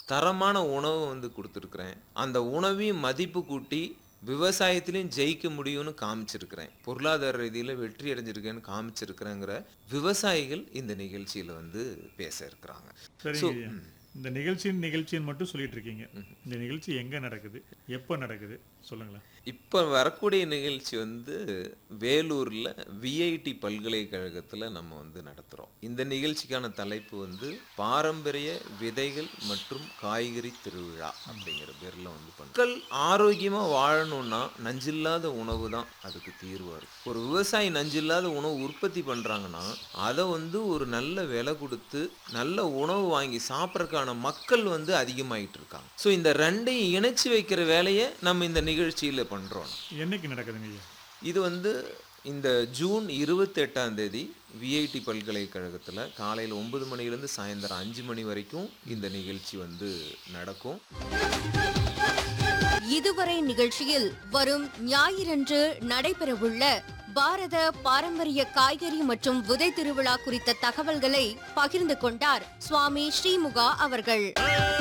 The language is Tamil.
தரமான உணவு வந்து கொடுத்துருக்குறேன் அந்த உணவையும் மதிப்பு கூட்டி விவசாயத்திலையும் ஜெயிக்க முடியும்னு காமிச்சிருக்கிறேன் பொருளாதார ரீதியில் வெற்றி அடைஞ்சிருக்கேன்னு காமிச்சிருக்கிறேங்கிற விவசாயிகள் இந்த நிகழ்ச்சியில் வந்து பேச இருக்கிறாங்க சரிங்க ஐயா இந்த நிகழ்ச்சியின் நிகழ்ச்சின்னு மட்டும் சொல்லிட்டு இருக்கீங்க இந்த நிகழ்ச்சி எங்க நடக்குது எப்போ நடக்குது சொல்லுங்களேன் இப்போ வரக்கூடிய நிகழ்ச்சி வந்து வேலூரில் விஐடி பல்கலைக்கழகத்தில் நம்ம வந்து நடத்துகிறோம் இந்த நிகழ்ச்சிக்கான தலைப்பு வந்து பாரம்பரிய விதைகள் மற்றும் காய்கறி திருவிழா அப்படிங்கிற பேரில் வந்து பண்ண மக்கள் ஆரோக்கியமாக வாழணும்னா நஞ்சில்லாத உணவு தான் அதுக்கு தீர்வாக இருக்கும் ஒரு விவசாயி நஞ்சில்லாத உணவு உற்பத்தி பண்ணுறாங்கன்னா அதை வந்து ஒரு நல்ல விலை கொடுத்து நல்ல உணவு வாங்கி சாப்பிட்றதுக்கான மக்கள் வந்து அதிகமாயிட்டு இருக்காங்க ஸோ இந்த ரெண்டையும் இணைச்சி வைக்கிற வேலையை நம்ம இந்த நிகழ்ச்சியில் பண்ணுறோம் என்னைக்கு நடக்குதுங்க ஐயா இது வந்து இந்த ஜூன் இருபத்தெட்டாம் தேதி விஐடி பல்கலைக்கழகத்தில் காலையில் ஒன்பது மணிலேருந்து சாயந்தரம் அஞ்சு மணி வரைக்கும் இந்த நிகழ்ச்சி வந்து நடக்கும் இதுவரை நிகழ்ச்சியில் வரும் ஞாயிறன்று நடைபெறவுள்ள பாரத பாரம்பரிய காய்கறி மற்றும் விதை திருவிழா குறித்த தகவல்களை பகிர்ந்து கொண்டார் சுவாமி ஸ்ரீமுகா அவர்கள்